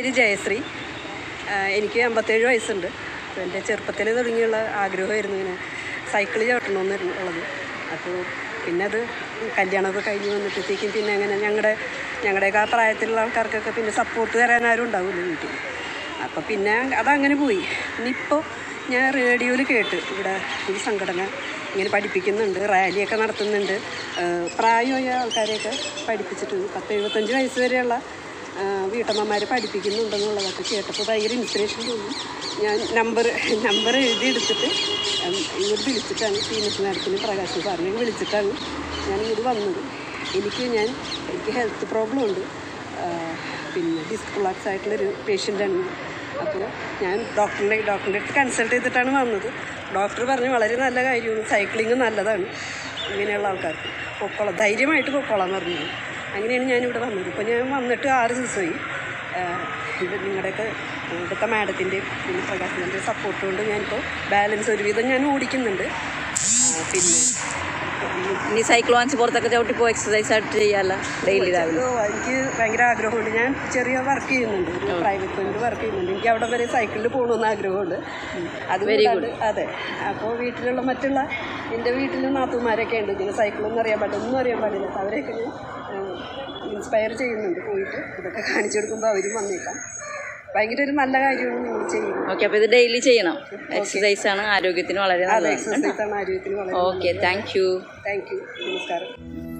പേര് ജയശ്രീ ആ, എനിക്ക് അമ്പത്തേഴ് വയസ്സുണ്ട് അപ്പോൾ എൻ്റെ ചെറുപ്പത്തിൽ തുടങ്ങിയുള്ള ആഗ്രഹമായിരുന്നു ഇങ്ങനെ സൈക്കിൾ ചവിട്ടണമെന്ന് ഉള്ളത് അപ്പോൾ പിന്നെ അത് കല്യാണമൊക്കെ കഴിഞ്ഞ് വന്നപ്പോഴത്തേക്കും പിന്നെ അങ്ങനെ ഞങ്ങളുടെ ഞങ്ങളുടെയൊക്കെ ആ പ്രായത്തിലുള്ള ആൾക്കാർക്കൊക്കെ പിന്നെ സപ്പോർട്ട് തരാൻ ആരും ഉണ്ടാവില്ല വീട്ടിൽ അപ്പോൾ പിന്നെ അതങ്ങനെ പോയി ഇനിയിപ്പോൾ ഞാൻ റേഡിയോയിൽ കേട്ട് ഇവിടെ ഈ സംഘടന ഇങ്ങനെ പഠിപ്പിക്കുന്നുണ്ട് റാലിയൊക്കെ നടത്തുന്നുണ്ട് ആ, പ്രായമായ ആൾക്കാരെയൊക്കെ പഠിപ്പിച്ചിട്ട് പത്ത് എഴുപത്തഞ്ച് വയസ്സ് വരെയുള്ള വീട്ടമ്മമാരെ പഠിപ്പിക്കുന്നുണ്ടെന്നുള്ളതൊക്കെ കേട്ടപ്പോൾ ഭയങ്കര ഇൻസ്പിറേഷൻ തോന്നി ഞാൻ നമ്പർ നമ്പർ എഴുതി എടുത്തിട്ട് ഉം, ഇങ്ങോട്ട് വിളിച്ചിട്ടാണ് ശ്രീനിഷ് മാഡത്തിന് പ്രകാശ് സാറിനെ വിളിച്ചിട്ടാണ് ഞാൻ ഇങ്ങോട്ട് വന്നത് എനിക്ക് ഞാൻ എനിക്ക് ഹെൽത്ത് പ്രോബ്ലം ഉണ്ട് ആ, പിന്നെ ഡിസ്ക് കൊളാപ്സ് ആയിട്ടുള്ളൊരു പേഷ്യൻ്റാണ് അപ്പോൾ ഞാൻ ഡോക്ടറിനെ ഡോക്ടറിൻ്റെ അടുത്ത് കൺസൾട്ട് ചെയ്തിട്ടാണ് വന്നത് ഡോക്ടർ പറഞ്ഞു വളരെ നല്ല കാര്യമാണ് സൈക്ലിങ് നല്ലതാണ് ഇങ്ങനെയുള്ള ആൾക്കാർക്ക് പൊക്കോളാം ധൈര്യമായിട്ട് പൊക്കോളാം എന്ന് പറഞ്ഞു അങ്ങനെയാണ് ഞാനിവിടെ വന്നത് ഇപ്പോൾ ഞാൻ വന്നിട്ട് ആറ് ദിവസമായി ആഹ് ഇത് നിങ്ങളുടെയൊക്കെ ഇവിടുത്തെ മാഡത്തിൻ്റെ പിന്നെ പ്രകാശത്തിൻ്റെ സപ്പോർട്ട് കൊണ്ട് ഞാനിപ്പോൾ ബാലൻസ് ഒരുവിധം ഞാൻ ഓടിക്കുന്നുണ്ട് ആഹ് പിന്നെ ഇനി സൈക്കിൾ വാങ്ങിച്ച് പുറത്തൊക്കെ ചവിട്ടി പോയി എക്സസൈസ് ആയിട്ട് ചെയ്യാമല്ലോ ഡെയിലി രാവിലെ ഓ, എനിക്ക് ഭയങ്കര ആഗ്രഹമുണ്ട് ഞാൻ ചെറിയ വർക്ക് ചെയ്യുന്നുണ്ട് ഒരു പ്രൈവറ്റ് ഫണ്ട് വർക്ക് ചെയ്യുന്നുണ്ട് എനിക്ക് അവിടെ വരെ സൈക്കിളിൽ പോകണമെന്ന് ആഗ്രഹമുണ്ട് അത് കൂടാണ്ട് അതെ അപ്പോൾ വീട്ടിലുള്ള മറ്റുള്ള എൻ്റെ വീട്ടിൽ നാത്തുമാരൊക്കെ ഉണ്ട് ഇങ്ങനെ സൈക്കിളൊന്നും അറിയാൻ പാടില്ല ഒന്നും അറിയാൻ പാടില്ല അപ്പോൾ അവരെയൊക്കെ ഞാൻ ഇൻസ്പയർ ചെയ്യുന്നുണ്ട് പോയിട്ട് ഇതൊക്കെ കാണിച്ചു കൊടുക്കുമ്പോൾ അവരും വന്നേക്കാം ഭയങ്കര ഒരു നല്ല കാര്യമാണ് നിങ്ങൾ ചെയ്യുന്നത് ഓക്കെ അപ്പോൾ ഇത് ഡെയിലി ചെയ്യണം എക്സസൈസ് ആണ് ആരോഗ്യത്തിന് വളരെ അതെ നല്ലതാണ് എക്സസൈസ് ആണ് ആരോഗ്യത്തിന് വളരെ okay thank you thank you നമസ്കാരം